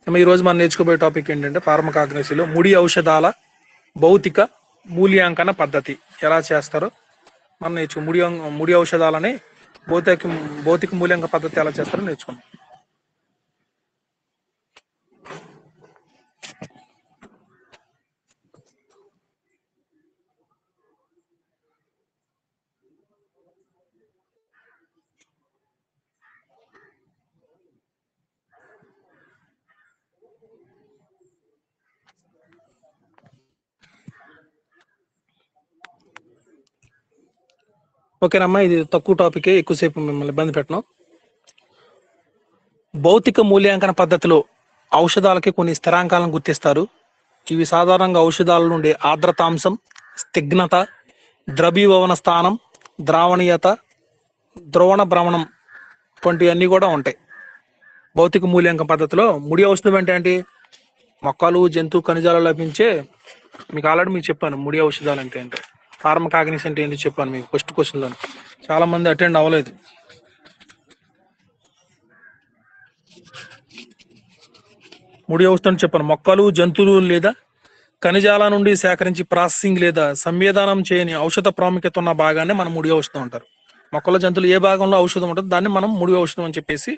ఈ రోజు మనం నేర్చుకోబోయే టాపిక్ ఏంటంటే ఫార్మకాగ్నసీలో ముడి ఔషధాల భౌతిక మూల్యాంకన పద్ధతి ఎలా చేస్తారో మనం నేర్చుకో ముడి ఔ- ముడి ఔషధాలని భౌతిక భౌతిక మూల్యాంకన పద్ధతి ఎలా చేస్తారో నేర్చుకున్నాం ఓకేనమ్మా ఇది తక్కువ టాపికే ఎక్కువసేపు మిమ్మల్ని ఇబ్బంది పెట్టను భౌతిక మూల్యాంకన పద్ధతిలో ఔషధాలకి కొన్ని స్థిరాంకాలను గుర్తిస్తారు ఇవి సాధారణంగా ఔషధాల నుండి ఆర్ద్రతాంశం స్తిగ్నత ద్రవీభవన స్థానం ద్రావణీయత ద్రోవణ భ్రమణం వంటివన్నీ కూడా ఉంటాయి భౌతిక మూల్యాంకన పద్ధతిలో ముడి ఔషధం అంటే ఏంటి మొక్కలు జంతు ఖనిజాలు లభించే మీకు ఆల్రెడీ మీకు చెప్పాను ముడి ఔషధాలు అంటే ఏంటో ఫార్మకాగ్నిస్ అంటే ఏంటి చెప్పాను మీకు ఫస్ట్ క్వశ్చన్ లో చాలా మంది అటెండ్ అవ్వలేదు ముడి ఔషధం చెప్పాను మొక్కలు జంతువులు లేదా ఖనిజాల నుండి సేకరించి ప్రాసెసింగ్ లేదా సంవేదనం చేయని ఔషధ ప్రాముఖ్యత ఉన్న భాగాన్ని మనం ముడి ఔషధం అంటారు మొక్కల జంతువులు ఏ భాగంలో ఔషధం ఉంటుంది దాన్ని మనం ముడి ఔషధం అని చెప్పేసి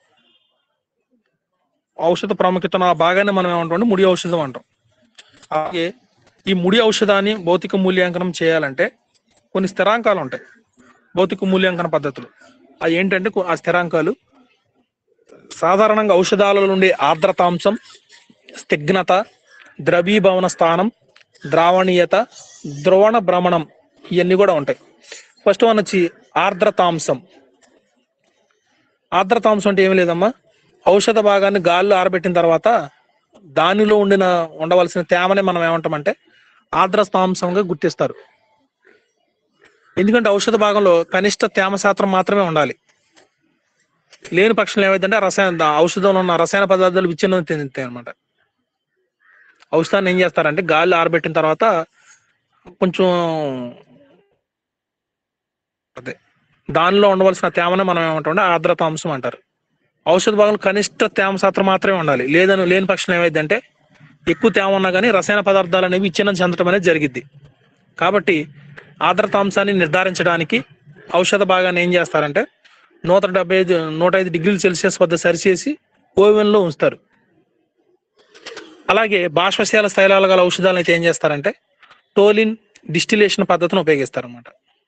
ఔషధ ప్రాముఖ్యత ఉన్న ఆ భాగాన్ని మనం ఏమంటాం ముడి ఔషధం అంటాం అలాగే ఈ ముడి ఔషధాన్ని భౌతిక మూల్యాంకనం చేయాలంటే కొన్ని స్థిరాంకాలు ఉంటాయి భౌతిక మూల్యాంకన పద్ధతులు అవి ఏంటంటే కొ- ఆ స్థిరాంకాలు సాధారణంగా ఔషధాల నుండి ఆర్ద్రతాంశం స్తిగ్నత ద్రవీభవన స్థానం ద్రావణీయత ద్రోవణ భ్రమణం ఇవన్నీ కూడా ఉంటాయి ఫస్ట్ వన్ వచ్చి ఆర్ద్రతాంశం ఆర్ద్రతాంశం అంటే ఏమీ లేదమ్మా ఔషధ భాగాన్ని గాల్లో ఆరబెట్టిన తర్వాత దానిలో ఉండిన ఉండవలసిన తేమని మనం ఏమంటామంటే ఆర్ద్రతాంశంగా గుర్తిస్తారు ఎందుకంటే ఔషధ భాగంలో కనిష్ట తేమ శాతం మాత్రమే ఉండాలి లేని పక్షంలో ఏమైందంటే రసాయన దా- ఔషధంలో ఉన్న రసాయన పదార్థాలు విచ్ఛిన్నం చెందుతాయి అనమాట ఔషధాన్ని ఏం చేస్తారంటే గాలి ఆరబెట్టిన తర్వాత కొంచెం అదే దానిలో ఉండవలసిన తేమని మనం ఏమంటాం ఆర్ద్రత అంశం అంటారు ఔషధ భాగంలో కనిష్ట తేమ శాతం మాత్రమే ఉండాలి లేదని లేని పక్షంలో ఏమైందంటే ఎక్కువ తేమ ఉన్నా కానీ రసాయన పదార్థాలు అనేవి విచ్ఛిన్నం చెందడం అనేది జరిగిద్ది కాబట్టి ఆర్ద్రతాంశాన్ని నిర్ధారించడానికి ఔషధ భాగాన్ని ఏం చేస్తారంటే నూట డెబ్బై ఐదు నూట ఐదు డిగ్రీల సెల్సియస్ వద్ద సరిచేసి ఓవెన్ లో ఉంచుతారు అలాగే బాష్పశీల స్థైలాలు గల ఔషధాలను అయితే ఏం చేస్తారంటే టోలిన్ డిస్టిలేషన్ పద్ధతిని ఉపయోగిస్తారు అనమాట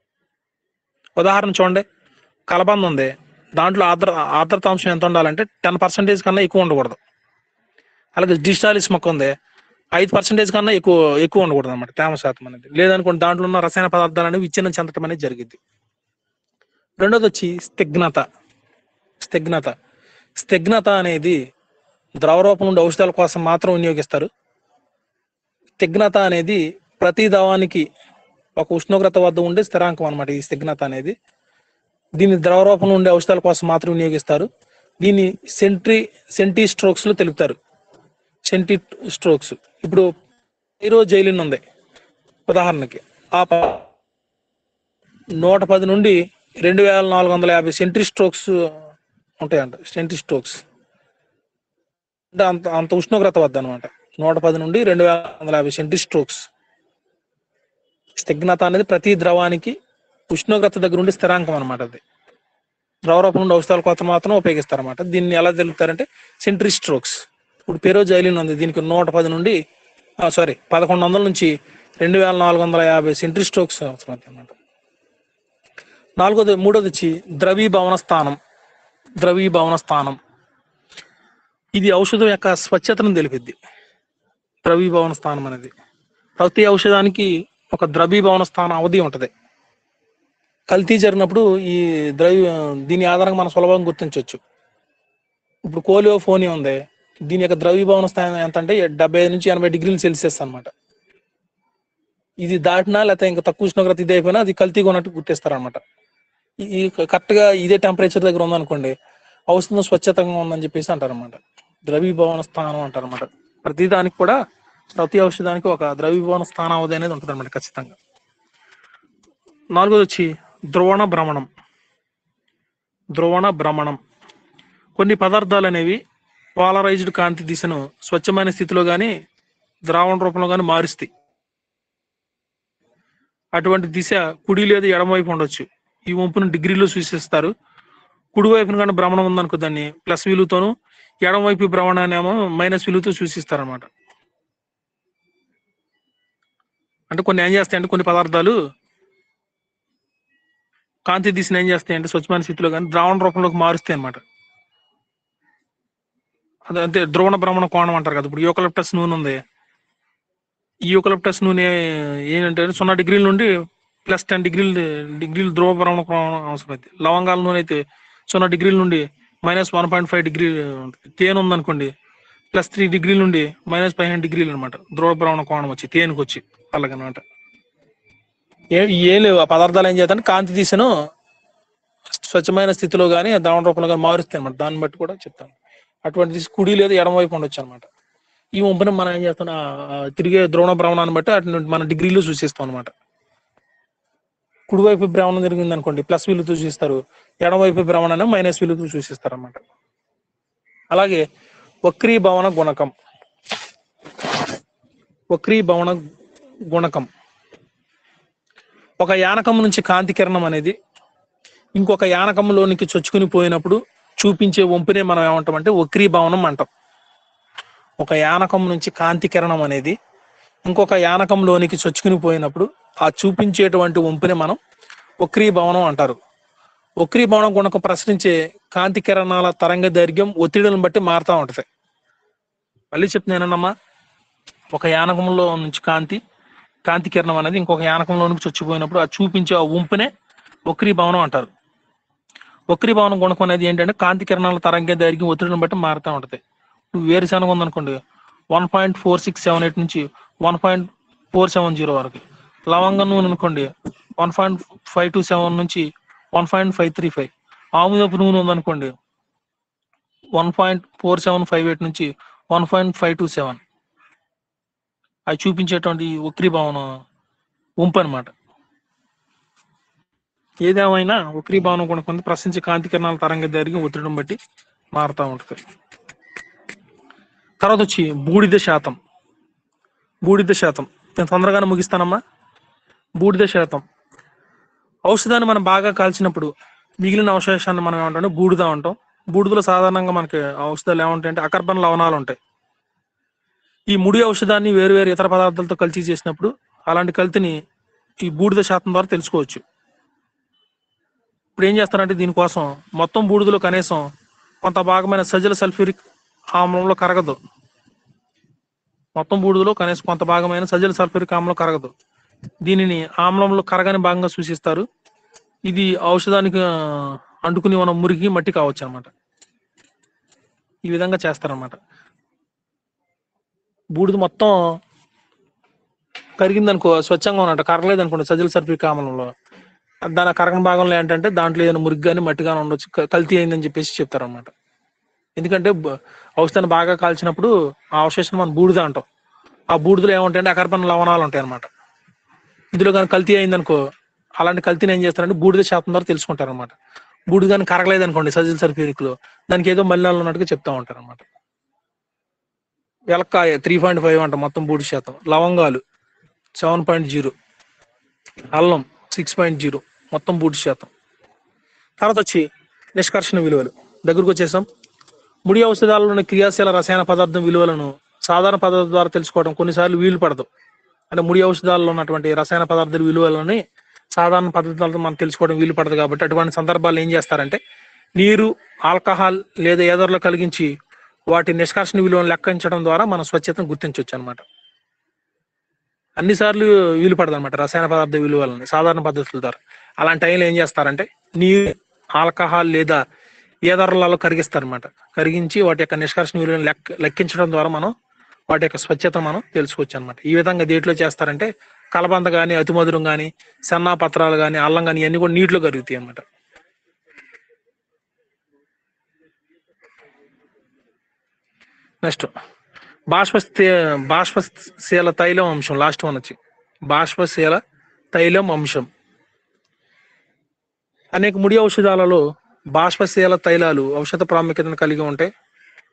ఉదాహరణ చూడండి కలబంద ఉంది దాంట్లో ఆర్ద్ర ఆర్ద్రతాంశం ఎంత ఉండాలంటే టెన్ పర్సెంటేజ్ కన్నా ఎక్కువ ఉండకూడదు అలాగే డిజిటాలిస్ మొక్క ఉంది ఐదు పర్సెంటేజ్ కన్నా ఎక్కువ ఎక్కువ ఉండకూడదు అనమాట తేమ శాతం అనేది లేదనుకోండి దాంట్లో ఉన్న రసాయన పదార్థాలు అనేవి విచ్ఛిన్నం చెందడం అనేది జరిగింది రెండోది వచ్చి స్థిగ్నత స్థిగ్నత స్థిగ్నత అనేది ద్రవ రూపం నుండి ఔషధాల కోసం మాత్రం వినియోగిస్తారు స్థిగ్నత అనేది ప్రతి దవానికి ఒక ఉష్ణోగ్రత వద్ద ఉండే స్థిరాంకం అనమాట ఈ స్థిగ్నత అనేది దీన్ని ద్రవ రూపంలో ఉండే ఔషధాల కోసం మాత్రం వినియోగిస్తారు దీన్ని సెంట్రీ సెంటీ స్ట్రోక్స్ లో తెలుపుతారు సెంటీ స్ట్రోక్స్ ఇప్పుడు హీరో జైలిన్ ఉంది ఉదాహరణకి ఆ ప- నూట పది నుండి రెండు వేల నాలుగు వందల యాభై సెంట్రీ స్ట్రోక్స్ ఉంటాయంట సెంట్రీ స్ట్రోక్స్ అంటే అంత అంత ఉష్ణోగ్రత వద్ద అనమాట నూట పది నుండి రెండు వేల వందల యాభై సెంట్రీ స్ట్రోక్స్ స్థిగ్నత అనేది ప్రతి ద్రవానికి ఉష్ణోగ్రత దగ్గర ఉండి స్థిరాంకం అనమాట అది ద్రవ రూపం నుండి ఔషధాల కోసం మాత్రం ఉపయోగిస్తారు అనమాట దీన్ని ఎలా తెలుపుతారంటే సెంట్రీ స్ట్రోక్స్ ఇప్పుడు పెరోజైలిన్ ఉంది దీనికి నూట పది నుండి సారీ పదకొండు వందల నుంచి రెండు వేల నాలుగు వందల యాభై సెంట్రీ స్ట్రోక్స్ అవసరం అనమాట నాలుగోది మూడోది వచ్చి ద్రవీభవన స్థానం ద్రవీభవన స్థానం ఇది ఔషధం యొక్క స్వచ్ఛతను తెలిపిద్ది ద్రవీభవన స్థానం అనేది ప్రతి ఔషధానికి ఒక ద్రవీభవన స్థానం అవధి ఉంటది కల్తీ జరిగినప్పుడు ఈ ద్రవి దీని ఆధారంగా మనం సులభంగా గుర్తించవచ్చు ఇప్పుడు కోలియో ఫోని ఉంది దీని యొక్క ద్రవీభవన స్థానం ఎంత అంటే డెబ్బై ఐదు నుంచి ఎనభై డిగ్రీల సెల్సియస్ అన్నమాట ఇది దాటినా లేకపోతే ఇంకా తక్కువ ఉష్ణోగ్రత ఇది అయిపోయినా అది కల్తీగా ఉన్నట్టు గుర్తిస్తారు అనమాట ఈ కరెక్ట్ గా ఇదే టెంపరేచర్ దగ్గర ఉందనుకోండి ఔషధం స్వచ్ఛతంగా ఉందని చెప్పేసి అంటారు అనమాట ద్రవీభవన స్థానం అంటారు అనమాట ప్రతి దానికి కూడా ప్రతి ఔషధానికి ఒక ద్రవీభవన స్థానం అవధి అనేది ఉంటుంది అనమాట ఖచ్చితంగా నాలుగోది వచ్చి ద్రోణ భ్రమణం ద్రోణ భ్రమణం కొన్ని పదార్థాలు అనేవి పోలరైజ్డ్ కాంతి దిశను స్వచ్ఛమైన స్థితిలో గాని ద్రావణ రూపంలో గాని మారుస్తాయి అటువంటి దిశ కుడి లేదా ఎడమ వైపు ఉండొచ్చు ఈ వంపును డిగ్రీలో సూచిస్తారు కుడి వైపున కానీ భ్రమణం ఉందనుకో దాన్ని ప్లస్ విలువతోను ఎడమ వైపు భ్రమణాన్ని ఏమో మైనస్ విలువతో సూచిస్తారు అనమాట అంటే కొన్ని ఏం చేస్తాయంటే కొన్ని పదార్థాలు కాంతి దిశను ఏం చేస్తాయంటే స్వచ్ఛమైన స్థితిలో కానీ ద్రావణ రూపంలోకి మారుస్తాయి అనమాట అదే అంతే ద్రోణ భ్రమణ కోణం అంటారు కదా ఇప్పుడు యూకలిప్టస్ నూనె ఉంది ఈ యూకలిప్టస్ నూనె ఏంటంటే సున్నా డిగ్రీల నుండి ప్లస్ టెన్ డిగ్రీల డిగ్రీల ధ్రువ భ్రమణ కోణం అవసరమైంది లవంగాల నూనె అయితే సున్నా డిగ్రీల నుండి minus one point five degree ఉంటుంది తేనె ఉందనుకోండి ప్లస్ త్రీ డిగ్రీల నుండి మైనస్ పదిహేను డిగ్రీలు అనమాట ధ్రువ భ్రమణ కోణం వచ్చి తేనెకి వచ్చి అలాగనమాట ఏ ఏ లేవు ఆ పదార్థాలు ఏం చేస్తాయంటే కాంతి దిశను స్వచ్ఛమైన స్థితిలో కానీ ద్రావణ రూపంలో కానీ మారుస్తాయి అనమాట దాన్ని బట్టి కూడా చెప్తాను అటువంటి దిశ కుడి లేదా ఎడమ వైపు ఉండొచ్చు అనమాట ఈ వంపున మనం ఏం చేస్తాం ఆ, ఆ, తిరిగే ద్రోణ భ్రమణాన్ని బట్టి అటు నుండి మన డిగ్రీలో సూచిస్తాం అనమాట కుడివైపు భ్రమణం జరిగింది అనుకోండి ప్లస్ విలువతో సూచిస్తారు ఎడమవైపు భ్రమణాన్ని మైనస్ విలువతో సూచిస్తారు అనమాట అలాగే వక్రీభవన గుణకం వక్రీభవన గుణకం ఒక యానకం నుంచి కాంతి కిరణం అనేది ఇంకొక యానకంలోనికి చొచ్చుకుని పోయినప్పుడు చూపించే వంపునే మనం ఏమంటామంటే వక్రీభవనం అంటాం ఒక యానకం నుంచి కాంతి కిరణం అనేది ఇంకొక యానకంలోనికి చొచ్చుకుని పోయినప్పుడు ఆ చూపించేటువంటి వంపుని మనం వక్రీభవనం అంటారు వక్రీభవనం గుణకం ప్రసరించే కాంతి కిరణాల తరంగ దైర్ఘ్యం ఒత్తిడిని బట్టి మారుతూ ఉంటది మళ్ళీ చెప్తున్నానమ్మా ఒక యానకంలో నుంచి కాంతి కాంతి కిరణం అనేది ఇంకొక యానకంలోనికి చొచ్చిపోయినప్పుడు ఆ చూపించే ఆ వంపునే వక్రీభవనం అంటారు వక్రీభవనం గుణకం అనేది ఏంటంటే కాంతి కిరణాల తరంగ దైర్ఘ్యం ఒత్తిడిని బట్టి మారుతూ ఉంటది ఇప్పుడు వేరుశనగ ఉందనుకోండి one point four six seven eight నుంచి one point four seven zero వరకు లవంగం నూనె అనుకోండి one point five two seven నుంచి one point five three five ఆముదపు నూనె ఉందనుకోండి one point four seven five eight నుంచి one point five two seven అవి చూపించేటువంటి వక్రీభవన వంపు అనమాట ఏదేమైనా వక్రీభవనం కూడా కొంత ప్రశ్నించే కాంతి కిరణాల తరంగ దైర్ఘ్యం ఒత్తిడిని బట్టి మారుతూ ఉంటుంది తర్వాత వచ్చి బూడిద శాతం బూడిద శాతం నేను తొందరగానే ముగిస్తానమ్మా బూడిద శాతం ఔషధాన్ని మనం బాగా కాల్చినప్పుడు మిగిలిన అవశేషాన్ని మనం ఏమంటాం బూడిద అంటాం బూడిదలో సాధారణంగా మనకి ఔషధాలు ఏముంటాయంటే అకర్బన లవణాలు ఉంటాయి ఈ ముడి ఔషధాన్ని వేరు వేరు ఇతర పదార్థాలతో కలిసి చేసినప్పుడు అలాంటి కల్తీని ఈ బూడిద శాతం ద్వారా తెలుసుకోవచ్చు ఇప్పుడు ఏం చేస్తారంటే దీనికోసం మొత్తం బూడిదలో కనీసం కొంత భాగమైన సజల సల్ఫ్యూరిక్ ఆమ్లంలో కరగదు మొత్తం బూడిదలో కనీసం కొంత భాగమైన సజల సల్ఫ్యూరిక్ ఆమ్లం కరగదు దీనిని ఆమ్లంలో కరగని భాగంగా సూచిస్తారు ఇది ఔషధానికి ఆ, అంటుకుని ఉన్న మురికి మట్టి కావచ్చు అనమాట ఈ విధంగా చేస్తారన్నమాట బూడిద మొత్తం కరిగిందనుకో స్వచ్ఛంగా ఉన్నట్టు కరగలేదు అనుకోండి సజల సల్ఫ్యూరిక్ ఆమ్లంలో దాని ఆ కరగని భాగంలో ఏంటంటే దాంట్లో ఏదైనా మురికి కానీ మట్టి కానీ ఉండొచ్చు క- కల్తీ అయిందని చెప్పేసి చెప్తారన్నమాట ఎందుకంటే బ- ఔషధాన్ని బాగా కాల్చినప్పుడు ఆ అవశేషం మనం బూడిద అంటాం ఆ బూడిదలో ఏముంటాయంటే అకర్బన లవణాలు ఉంటాయి అనమాట ఇందులో కానీ కల్తీ అయిందనుకో అలాంటి కల్తీని ఏం చేస్తారంటే బూడిద శాతం ద్వారా తెలుసుకుంటారు అనమాట బూడిద కానీ కరగలేదు అనుకోండి సజిల్ సల్ఫ్యూరిక్ లో దానికి ఏదో మలినాలు ఉన్నట్టుగా చెప్తా ఉంటారు అనమాట ఎలక్కాయ త్రీ పాయింట్ ఫైవ్ అంట మొత్తం బూడిద శాతం లవంగాలు సెవెన్ పాయింట్ జీరో అల్లం సిక్స్ పాయింట్ జీరో మొత్తం బూడిద శాతం తర్వాత వచ్చి నిష్కర్షణ విలువలు దగ్గరకు వచ్చేసాం ముడి ఔషధాలలోని క్రియాశీల రసాయన పదార్థం విలువలను సాధారణ పద్ధతి ద్వారా తెలుసుకోవడం కొన్నిసార్లు వీలు పడదు అంటే ముడి ఔషధాలలో ఉన్నటువంటి రసాయన పదార్థాల విలువలని సాధారణ పద్ధతులతో మనం తెలుసుకోవడం వీలు పడదు కాబట్టి అటువంటి సందర్భాల్లో ఏం చేస్తారంటే నీరు ఆల్కహాల్ లేదా ఏదోలో కలిగించి వాటి నిష్కర్షణ విలువను లెక్కించడం ద్వారా మనం స్వచ్ఛతను గుర్తించవచ్చు అనమాట అన్నిసార్లు వీలు పడదు అనమాట రసాయన పదార్థ విలువలని సాధారణ పద్ధతుల ద్వారా అలాంటి టైంలో ఏం చేస్తారంటే నీరు ఆల్కహాల్ లేదా ఏదర్లలో కరిగిస్తారనమాట కరిగించి వాటి యొక్క నిష్కర్షణ విలువను లెక్క లెక్కించడం ద్వారా మనం వాటి యొక్క స్వచ్ఛత మనం తెలుసుకోవచ్చు అనమాట ఈ విధంగా దేంట్లో చేస్తారంటే కలబంద కానీ అతిమధురం కానీ సన్నా పత్రాలు కానీ అల్లం కానీ ఇవన్నీ కూడా నీటిలో కరుగుతాయి అనమాట నెక్స్ట్ బాష్పస్థే బాష్పశీల తైలం అంశం లాస్ట్ వన్ వచ్చి బాష్పశీల తైలం అంశం అనేక ముడి ఔషధాలలో బాష్పశీల తైలాలు ఔషధ ప్రాముఖ్యతను కలిగి ఉంటాయి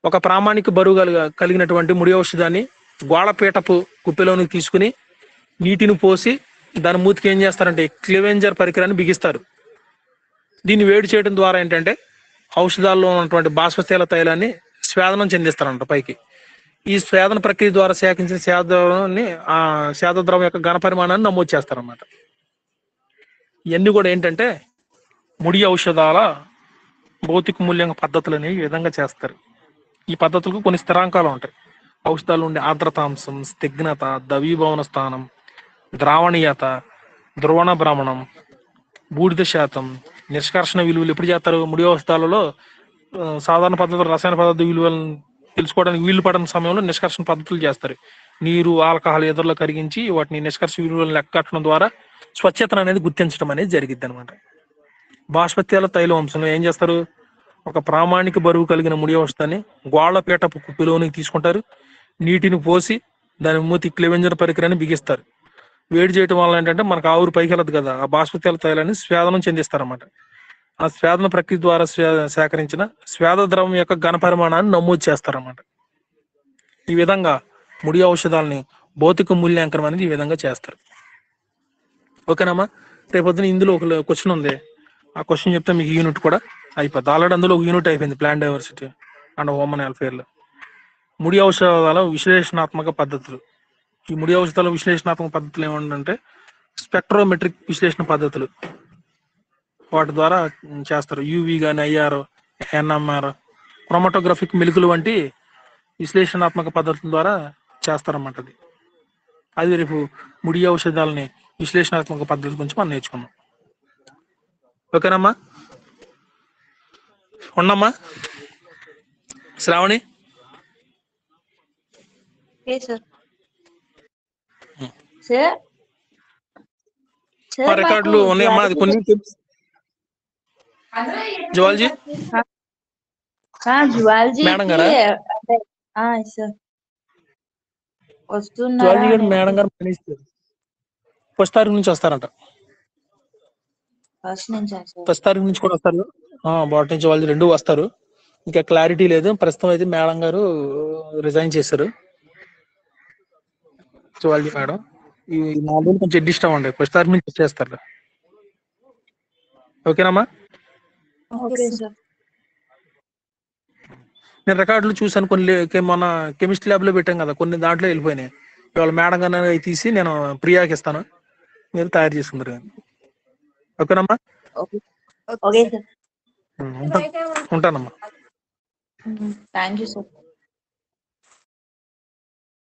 ఒక ప్రామాణిక బరువు కలిగ- కలిగినటువంటి ముడి ఔషధాన్ని గోళపీటపు కుప్పెలోనికి తీసుకుని నీటిని పోసి దాని మూతికి ఏం చేస్తారంటే క్లివెంజర్ పరికరాన్ని బిగిస్తారు దీన్ని వేడి చేయడం ద్వారా ఏంటంటే ఔషధాల్లో ఉన్నటువంటి బాష్పశీల తైలాన్ని స్వేదనం చెందిస్తారంట పైకి ఈ స్వేదన ప్రక్రియ ద్వారా సేకరించిన సేదాన్ని ఆ సేద ద్రవం యొక్క ఘన పరిమాణాన్ని నమోదు చేస్తారన్నమాట ఇవన్నీ కూడా ఏంటంటే ముడి ఔషధాల భౌతిక మూల్యాంక పద్ధతులు అనేవి ఈ విధంగా చేస్తారు ఈ పద్ధతులకు కొన్ని స్థిరాంకాలు ఉంటాయి ఔషధాలు ఉండే ఆర్ద్రతాంశం స్నిగ్నత దవీభవన స్థానం ద్రావణీయత ధ్రువణ భ్రమణం బూడిద శాతం నిష్కర్షణ విలువలు ఎప్పుడు చేస్తారు ముడి ఔషధాలలో ఆ, సాధారణ పద్ధతులు రసాయన పద్ధతి విలువలను తెలుసుకోవడానికి వీలు పడిన సమయంలో నిష్కర్షణ పద్ధతులు చేస్తారు నీరు ఆల్కహాల్ ఎదురులో కరిగించి వాటిని నిష్కర్ష విలువలను లెక్కట్టడం ద్వారా స్వచ్ఛతను అనేది గుర్తించడం అనేది జరిగిద్ది అనమాట బాష్పత్యాల తైల వంశంలో ఏం చేస్తారు ఒక ప్రామాణిక బరువు కలిగిన ముడి ఔషధాన్ని గోళ్లపీటపు కుప్పిలోనికి తీసుకుంటారు నీటిని పోసి దాని మూతి క్లివెంజర్ పరికరాన్ని బిగిస్తారు వేడి చేయడం వల్ల ఏంటంటే మనకు ఆవురు పైకి వెళ్ళదు కదా ఆ బాష్పత్యాల తైలాన్ని స్వేదనం చెందిస్తారన్నమాట ఆ స్వేదన ప్రక్రియ ద్వారా స్వే- సేకరించిన స్వేద ద్రవం యొక్క ఘన పరిమాణాన్ని నమోదు చేస్తారన్నమాట ఈ విధంగా ముడి ఔషధాలని భౌతిక మూల్యాంకనం అనేది ఈ విధంగా చేస్తారు ఓకేనమ్మా రేపొద్దున ఇందులో ఒక క్వశ్చన్ ఉంది ఆ క్వశ్చన్ చెప్తే మీకు యూనిట్ కూడా అయిపోద్ది ఆల్రెడీ అందులో ఒక యూనిట్ అయిపోయింది plant diversity and human welfare లో ముడి ఔషధాల విశ్లేషణాత్మక పద్ధతులు ఈ ముడి ఔషధాల విశ్లేషణాత్మక పద్ధతులు ఏమంటే స్పెక్ట్రోమెట్రిక్ విశ్లేషణ పద్ధతులు వాటి ద్వారా చేస్తారు యూవి కానీ ఐఆర్ ఎన్ఎంఆర్ క్రోమటోగ్రఫిక్ మెలుకులు వంటి విశ్లేషణాత్మక పద్ధతుల ద్వారా చేస్తారన్నమాట అది అది రేపు ముడి ఔషధాలని విశ్లేషణాత్మక పద్ధతుల గురించి మనం నేర్చుకున్నాం ఓకేనమ్మా ఉండమ్మా Shravani okay sir Hmm. Sir మా రికార్డులు ఉన్నాయమ్మా అది కొన్ని జువాలజీ జువాలజీ మేడం గారా? సార్ జువాలజీ గారు వస్తున్నారు మేడం గారు పనిస్తారు ఫస్ట్ తారీఖు నుంచి వస్తారంట ఫస్ట్ నుంచి సార్ ఫస్ట్ తారీఖు నుంచి కూడా వస్తారు బాటి నుంచి వాళ్ళు రెండు వస్తారు ఇంకా క్లారిటీ లేదు ప్రస్తుతం అయితే మేడం గారు రిజైన్ చేశారు జువాలజీ మేడం ఈ నాలుగు రోజులు కొంచెం అడ్జస్ట్ అవ్వండి ఫస్ట్ తారీఖు నుంచి వచ్చేస్తారు ఓకేనమ్మా ఓకే సార్ నేను రికార్డులు చూసాను కొన్ని లే- కే- మొన్న కెమిస్ట్రీ ల్యాబ్ లో పెట్టాం కదా కొన్ని దాంట్లో వెళ్ళిపోయినాయి ఇవాళ మేడం గారు అవి తీసి నేను ప్రియాకి ఇస్తాను మీరు తయారు చేసుకుందరు ఓకేనమ్మా ఓకే ఓకే సార్ ఉంటా- ఉంటానమ్మా థ్యాంక్ యూ సార్